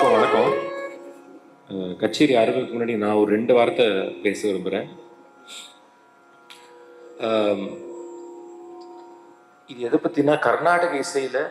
எல்லாருக்கும் வணக்கம் அஹ் கச்சேரி ஆரம்பிக்கு முன்னாடி நான் ஒரு ரெண்டு வார்த்தை பேச விரும்புகிறேன் இது எதை பற்றினா கர்நாடக இசையில்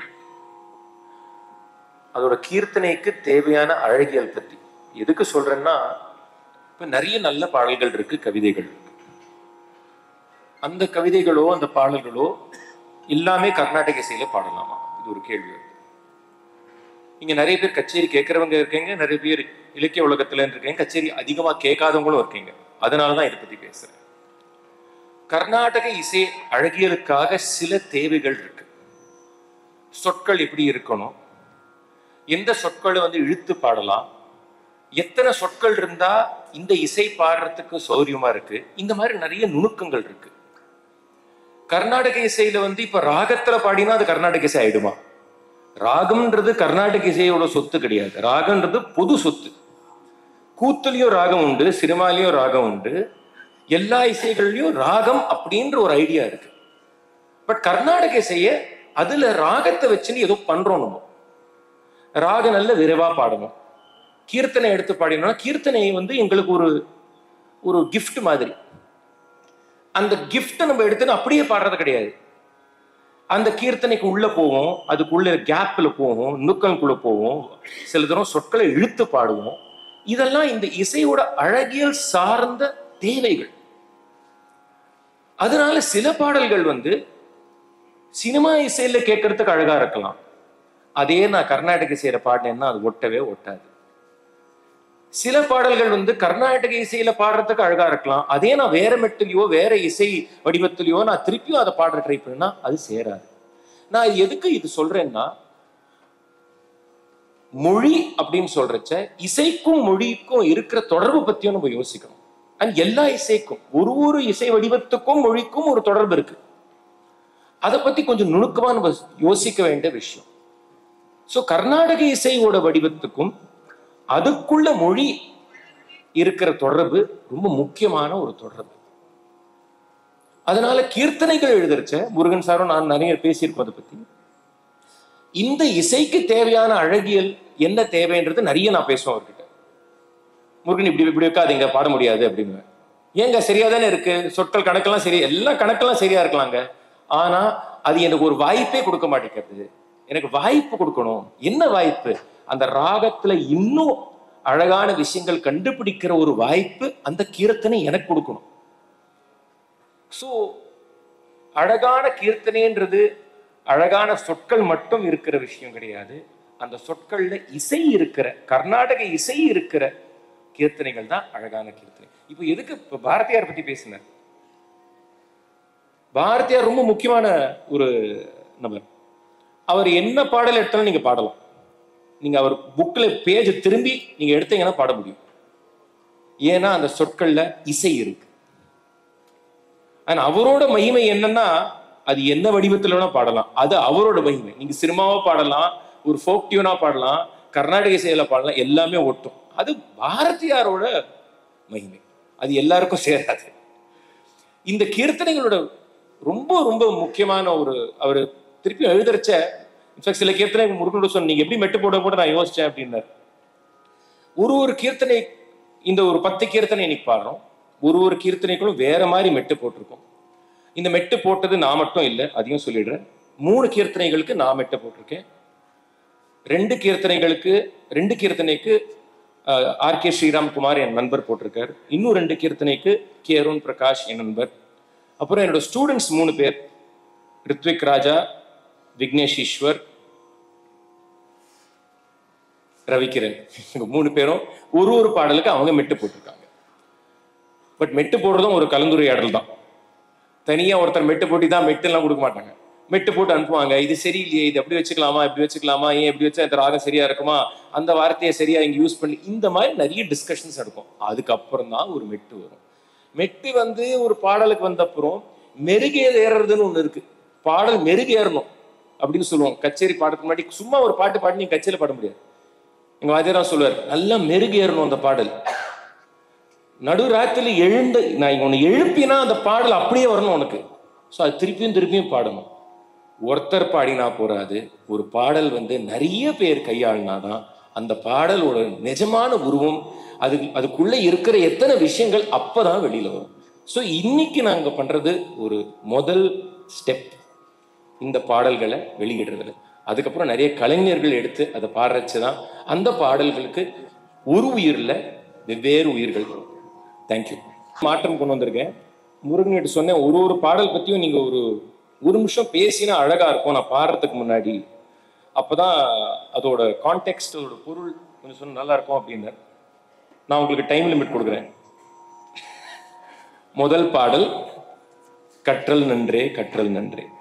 அதோட கீர்த்தனைக்கு தேவையான அழகியல் பற்றி எதுக்கு சொல்கிறேன்னா இப்போ நிறைய நல்ல பாடல்கள் இருக்கு கவிதைகள் இருக்கு அந்த கவிதைகளோ அந்த பாடல்களோ எல்லாமே கர்நாடக இசையில பாடலாமா இது ஒரு கேள்வி வருது இங்க நிறைய பேர் கச்சேரி கேட்கறவங்க இருக்கீங்க நிறைய பேர் இலக்கிய உலகத்துல இருக்கீங்க கச்சேரி அதிகமா கேட்காதவங்களும் இருக்கீங்க அதனாலதான் இதை பத்தி பேசுறேன் கர்நாடக இசை அழகியலுக்காக சில தேவைகள் இருக்கு சொற்கள் எப்படி இருக்கணும் எந்த சொற்களை வந்து இழுத்து பாடலாம் எத்தனை சொற்கள் இருந்தா இந்த இசை பாடுறதுக்கு சௌரியமா இருக்கு இந்த மாதிரி நிறைய நுணுக்கங்கள் இருக்கு கர்நாடக இசையில வந்து இப்ப ராகத்துல பாடினா அது கர்நாடக இசை ஆயிடுமா ராகம்ன்றது கர்நாடக இசையோட சொத்து கிடையாது ராகம்ன்றது பொது சொத்து கூத்துலயும் ராகம் உண்டு சினிமாலையும் ராகம் உண்டு எல்லா இசைகள்லயும் ராகம் அப்படின்ற ஒரு ஐடியா இருக்கு பட் கர்நாடக இசைய அதுல ராகத்தை வச்சுன்னு ஏதோ பண்றோம் நம்ம ராகம் நல்ல விரைவா பாடணும் கீர்த்தனை எடுத்து பாடினோம்னா கீர்த்தனை வந்து எங்களுக்கு ஒரு ஒரு gift மாதிரி அந்த கிஃப்ட்டை நம்ம எடுத்துன்னு அப்படியே பாடுறது கிடையாது அந்த கீர்த்தனைக்கு உள்ள போவோம் அதுக்குள்ள கேப்ல போவோம் நுக்கங்களுக்குள்ள போவோம் சில தரம் சொற்களை இழுத்து பாடுவோம் இதெல்லாம் இந்த இசையோட அழகியல் சார்ந்த தேவைகள் அதனால சில பாடல்கள் வந்து சினிமா இசையில கேட்கறதுக்கு அழகா இருக்கலாம் அதே நான் கர்நாடக இசையில பாடினேன்னா அது ஒட்டவே ஒட்டாது சில பாடல்கள் வந்து கர்நாடக இசையில பாடுறதுக்கு அழகா இருக்கலாம் அதே நான் வேற மெட்டிலையோ வேற இசை வடிவத்திலையோ நான் திருப்பியும் அதை பாடுற ட்ரை பண்ணா அது சேராது நான் எதுக்கு இது சொல்றேன்னா மொழி அப்படின்னு சொல்றச்ச இசைக்கும் மொழிக்கும் இருக்கிற தொடர்பு பத்தியும் நம்ம யோசிக்கணும் அண்ட் எல்லா இசைக்கும் ஒரு ஒரு இசை வடிவத்துக்கும் மொழிக்கும் ஒரு தொடர்பு இருக்கு அதை பத்தி கொஞ்சம் நுணுக்கமா நம்ம யோசிக்க வேண்டிய விஷயம் ஸோ கர்நாடக இசையோட வடிவத்துக்கும் அதுக்குள்ள மொழி இருக்கிற தொடர்பு ரொம்ப முக்கியமான ஒரு தொடர்பு அதனால கீர்த்தனைகள் எழுதுறச்ச முருகன் சாரும் நான் நிறைய பேசியிருக்கோம் அதை பத்தி இந்த இசைக்கு தேவையான அழகியல் என்ன தேவைன்றது நிறைய நான் பேசுவேன் அவர்கிட்ட முருகன் இப்படி இப்படி வைக்காதீங்க பாட முடியாது அப்படின்னு ஏங்க சரியா தானே இருக்கு சொற்கள் கணக்கெல்லாம் சரி எல்லாம் கணக்கெல்லாம் சரியா இருக்கலாங்க ஆனா அது எனக்கு ஒரு வாய்ப்பே கொடுக்க மாட்டேங்கிறது எனக்கு வாய்ப்பு கொடுக்கணும் என்ன வாய்ப்பு அந்த ராகத்துல இன்னும் அழகான விஷயங்கள் கண்டுபிடிக்கிற ஒரு வாய்ப்பு அந்த கீர்த்தனை எனக்கு கொடுக்கணும் ஸோ அழகான கீர்த்தனைன்றது அழகான சொற்கள் மட்டும் இருக்கிற விஷயம் கிடையாது அந்த சொற்கள்ல இசை இருக்கிற கர்நாடக இசை இருக்கிற கீர்த்தனைகள் தான் அழகான கீர்த்தனை இப்போ எதுக்கு இப்போ பாரதியார் பத்தி பேசினார் பாரதியார் ரொம்ப முக்கியமான ஒரு நபர் அவர் என்ன பாடல் எடுத்தாலும் நீங்க பாடலாம் நீங்க அவர் புக்ல பேஜ் திரும்பி நீங்க எடுத்தீங்கன்னா பாட முடியும் ஏன்னா அந்த சொற்கள்ல இசை இருக்கு ஆனா அவரோட மகிமை என்னன்னா அது என்ன வடிவத்துல வேணா பாடலாம் அது அவரோட மகிமை நீங்க சினிமாவா பாடலாம் ஒரு ஃபோக் டியூனா பாடலாம் கர்நாடக இசையில பாடலாம் எல்லாமே ஒட்டும் அது பாரதியாரோட மகிமை அது எல்லாருக்கும் சேராது இந்த கீர்த்தனைகளோட ரொம்ப ரொம்ப முக்கியமான ஒரு அவர் திருப்பி எழுதுறச்ச இன்ஃபேக்ட் சில கீர்த்தனை முருகனோட சொன்ன நீங்க எப்படி மெட்டு போட கூட நான் யோசிச்சேன் அப்படின்னாரு ஒரு ஒரு கீர்த்தனை இந்த ஒரு பத்து கீர்த்தனை இன்னைக்கு பாடுறோம் ஒரு ஒரு கீர்த்தனைகளும் வேற மாதிரி மெட்டு போட்டிருக்கோம் இந்த மெட்டு போட்டது நான் மட்டும் இல்லை அதையும் சொல்லிடுறேன் மூணு கீர்த்தனைகளுக்கு நான் மெட்டு போட்டிருக்கேன் ரெண்டு கீர்த்தனைகளுக்கு ரெண்டு கீர்த்தனைக்கு ஆர் கே ஸ்ரீராம்குமார் என் நண்பர் போட்டிருக்கார் இன்னும் ரெண்டு கீர்த்தனைக்கு கே அருண் பிரகாஷ் என் நண்பர் அப்புறம் என்னோட ஸ்டூடெண்ட்ஸ் மூணு பேர் ரித்விக் ராஜா விக்னேஷ் ஈஸ்வர் ரவிக்கிரண் இவங்க மூணு பேரும் ஒரு ஒரு பாடலுக்கு அவங்க மெட்டு போட்டிருக்காங்க பட் மெட்டு போடுறதும் ஒரு கலந்துரையாடல் தான் தனியா ஒருத்தர் மெட்டு போட்டி தான் மெட்டு எல்லாம் கொடுக்க மாட்டாங்க மெட்டு போட்டு அனுப்புவாங்க இது சரியில்லையே இது அப்படி வச்சுக்கலாமா இப்படி வச்சுக்கலாமா ஏன் இப்படி வச்சா இந்த ராகம் சரியா இருக்குமா அந்த வார்த்தையை சரியா இங்க யூஸ் பண்ணி இந்த மாதிரி நிறைய டிஸ்கஷன்ஸ் நடக்கும் அதுக்கப்புறம் தான் ஒரு மெட்டு வரும் மெட்டு வந்து ஒரு பாடலுக்கு வந்த அப்புறம் மெருகே ஏறுறதுன்னு ஒண்ணு இருக்கு பாடல் மெருகு ஏறணும் அப்படின்னு சொல்லுவோம் கச்சேரி பாடுறதுக்கு முன்னாடி சும்மா ஒரு பாட்டு பாடி நீங்க கச்சேரியில பாட முடியாது எங்க வாத்தியாரா சொல்லுவார் நல்லா மெருகு ஏறணும் அந்த பாடல் நடுராத்திரில எழுந்து நான் உன்னை எழுப்பினா அந்த பாடல் அப்படியே வரணும் உனக்கு ஸோ அது திருப்பியும் திருப்பியும் பாடணும் ஒருத்தர் பாடினா போறாது ஒரு பாடல் வந்து நிறைய பேர் கையாளினாதான் அந்த பாடலோட நிஜமான உருவம் அது அதுக்குள்ள இருக்கிற எத்தனை விஷயங்கள் அப்பதான் வெளியில வரும் ஸோ இன்னைக்கு நாங்க பண்றது ஒரு முதல் ஸ்டெப் இந்த பாடல்களை வெளியிடுறதுல அதுக்கப்புறம் நிறைய கலைஞர்கள் எடுத்து அதை பாடுறச்சு தான் அந்த பாடல்களுக்கு ஒரு உயிர்ல வெவ்வேறு உயிர்கள் தேங்க்யூ மாற்றம் கொண்டு வந்திருக்கேன் முருகன்கிட்ட சொன்னேன் ஒரு ஒரு பாடல் பத்தியும் நீங்க ஒரு ஒரு நிமிஷம் பேசினா அழகா இருக்கும் நான் பாடுறதுக்கு முன்னாடி அப்பதான் அதோட கான்டெக்ட் அதோட பொருள் கொஞ்சம் சொன்னா நல்லா இருக்கும் அப்படின்னு நான் உங்களுக்கு டைம் லிமிட் கொடுக்குறேன் முதல் பாடல் கற்றல் நன்றே கற்றல் நன்றே